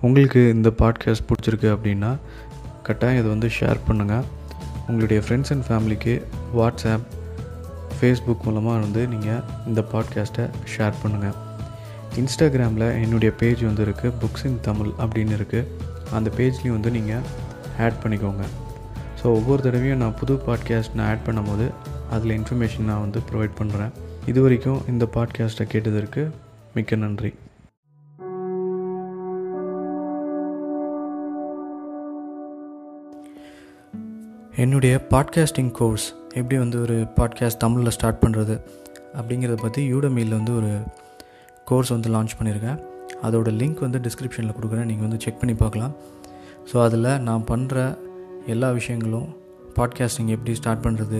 உங்களுக்கு இந்த பாட்காஸ்ட் பிடிச்சிருக்கு அப்படின்னா கட்டாயம் இதை வந்து ஷேர் பண்ணுங்கள் உங்களுடைய ஃப்ரெண்ட்ஸ் அண்ட் ஃபேமிலிக்கு வாட்ஸ்அப் ஃபேஸ்புக் மூலமாக வந்து நீங்கள் இந்த பாட்காஸ்ட்டை ஷேர் பண்ணுங்கள் இன்ஸ்டாகிராமில் என்னுடைய பேஜ் வந்து இருக்குது புக்ஸ் இன் தமிழ் அப்படின்னு இருக்குது அந்த பேஜ்லேயும் வந்து நீங்கள் ஆட் பண்ணிக்கோங்க ஸோ ஒவ்வொரு தடவையும் நான் புது பாட்காஸ்ட் நான் ஆட் பண்ணும்போது அதில் இன்ஃபர்மேஷன் நான் வந்து ப்ரொவைட் பண்ணுறேன் இது வரைக்கும் இந்த பாட்காஸ்ட்டை கேட்டதற்கு மிக்க நன்றி என்னுடைய பாட்காஸ்டிங் கோர்ஸ் எப்படி வந்து ஒரு பாட்காஸ்ட் தமிழில் ஸ்டார்ட் பண்ணுறது அப்படிங்கிறத பற்றி யூடமியில் வந்து ஒரு கோர்ஸ் வந்து லான்ச் பண்ணியிருக்கேன் அதோட லிங்க் வந்து டிஸ்கிரிப்ஷனில் கொடுக்குறேன் நீங்கள் வந்து செக் பண்ணி பார்க்கலாம் ஸோ அதில் நான் பண்ணுற எல்லா விஷயங்களும் பாட்காஸ்டிங் எப்படி ஸ்டார்ட் பண்ணுறது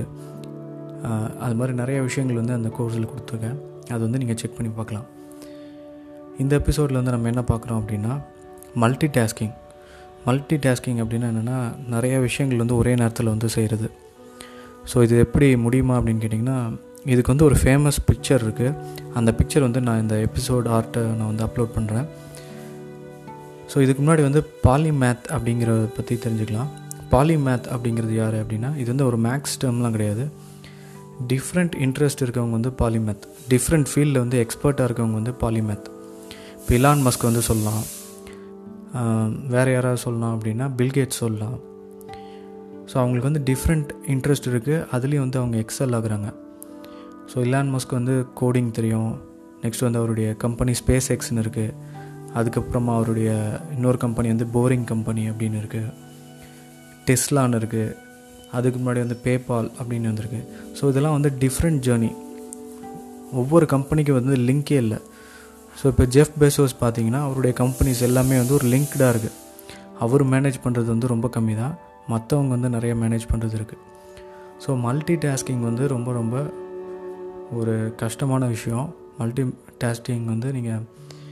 அது மாதிரி நிறைய விஷயங்கள் வந்து அந்த கோர்ஸில் கொடுத்துருக்கேன் அது வந்து நீங்கள் செக் பண்ணி பார்க்கலாம் இந்த எபிசோடில் வந்து நம்ம என்ன பார்க்குறோம் அப்படின்னா மல்டி டாஸ்கிங் மல்டி டாஸ்கிங் அப்படின்னா என்னென்னா நிறைய விஷயங்கள் வந்து ஒரே நேரத்தில் வந்து செய்கிறது ஸோ இது எப்படி முடியுமா அப்படின்னு கேட்டிங்கன்னா இதுக்கு வந்து ஒரு ஃபேமஸ் பிக்சர் இருக்குது அந்த பிக்சர் வந்து நான் இந்த எபிசோட் ஆர்ட்டை நான் வந்து அப்லோட் பண்ணுறேன் ஸோ இதுக்கு முன்னாடி வந்து பாலிமேத் அப்படிங்கிறத பற்றி தெரிஞ்சுக்கலாம் பாலிமேத் அப்படிங்கிறது யார் அப்படின்னா இது வந்து ஒரு மேக்ஸ் டேர்ம்லாம் கிடையாது டிஃப்ரெண்ட் இன்ட்ரெஸ்ட் இருக்கவங்க வந்து பாலிமேத் டிஃப்ரெண்ட் ஃபீல்டில் வந்து எக்ஸ்பர்ட்டாக இருக்கவங்க வந்து பாலிமேத் இப்போ இலான் மஸ்க் வந்து சொல்லலாம் வேறு யாராவது சொல்லலாம் அப்படின்னா பில்கேட்ஸ் சொல்லலாம் ஸோ அவங்களுக்கு வந்து டிஃப்ரெண்ட் இன்ட்ரெஸ்ட் இருக்குது அதுலேயும் வந்து அவங்க எக்ஸல் ஆகுறாங்க ஸோ இலான் மஸ்க் வந்து கோடிங் தெரியும் நெக்ஸ்ட் வந்து அவருடைய கம்பெனி ஸ்பேஸ் எக்ஸ்னு இருக்குது அதுக்கப்புறமா அவருடைய இன்னொரு கம்பெனி வந்து போரிங் கம்பெனி அப்படின்னு இருக்குது டெஸ்லான்னு இருக்குது அதுக்கு முன்னாடி வந்து பேபால் அப்படின்னு வந்திருக்கு ஸோ இதெல்லாம் வந்து டிஃப்ரெண்ட் ஜேர்னி ஒவ்வொரு கம்பெனிக்கும் வந்து லிங்கே இல்லை ஸோ இப்போ ஜெஃப் பெசோஸ் பார்த்தீங்கன்னா அவருடைய கம்பெனிஸ் எல்லாமே வந்து ஒரு லிங்க்டாக இருக்குது அவர் மேனேஜ் பண்ணுறது வந்து ரொம்ப கம்மி தான் மற்றவங்க வந்து நிறைய மேனேஜ் பண்ணுறது இருக்குது ஸோ மல்டி டாஸ்கிங் வந்து ரொம்ப ரொம்ப ஒரு கஷ்டமான விஷயம் மல்டி டாஸ்கிங் வந்து நீங்கள்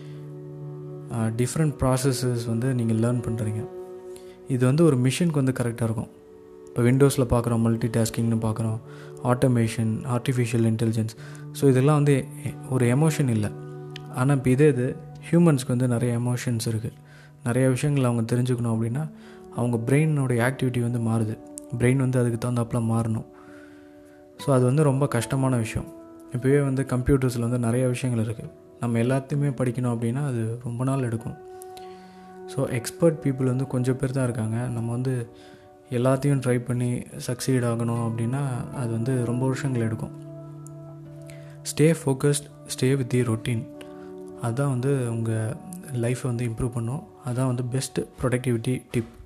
டிஃப்ரெண்ட் ப்ராசஸஸ் வந்து நீங்கள் லேர்ன் பண்ணுறீங்க இது வந்து ஒரு மிஷினுக்கு வந்து கரெக்டாக இருக்கும் இப்போ விண்டோஸில் பார்க்குறோம் மல்டி டாஸ்கிங்னு பார்க்குறோம் ஆட்டோமேஷன் ஆர்டிஃபிஷியல் இன்டெலிஜென்ஸ் ஸோ இதெல்லாம் வந்து ஒரு எமோஷன் இல்லை ஆனால் இப்போ இதே இது ஹியூமன்ஸ்க்கு வந்து நிறைய எமோஷன்ஸ் இருக்குது நிறைய விஷயங்கள் அவங்க தெரிஞ்சுக்கணும் அப்படின்னா அவங்க பிரெயினோடைய ஆக்டிவிட்டி வந்து மாறுது பிரெயின் வந்து அதுக்கு தகுந்தாப்பில் மாறணும் ஸோ அது வந்து ரொம்ப கஷ்டமான விஷயம் இப்போவே வந்து கம்ப்யூட்டர்ஸில் வந்து நிறைய விஷயங்கள் இருக்குது நம்ம எல்லாத்தையுமே படிக்கணும் அப்படின்னா அது ரொம்ப நாள் எடுக்கும் ஸோ எக்ஸ்பர்ட் பீப்புள் வந்து கொஞ்சம் பேர் தான் இருக்காங்க நம்ம வந்து எல்லாத்தையும் ட்ரை பண்ணி சக்சீட் ஆகணும் அப்படின்னா அது வந்து ரொம்ப வருஷங்கள் எடுக்கும் stay focused stay with the routine அதுதான் வந்து உங்கள் லைஃப்பை வந்து இம்ப்ரூவ் பண்ணும் அதுதான் வந்து பெஸ்ட் ப்ரொடக்டிவிட்டி டிப்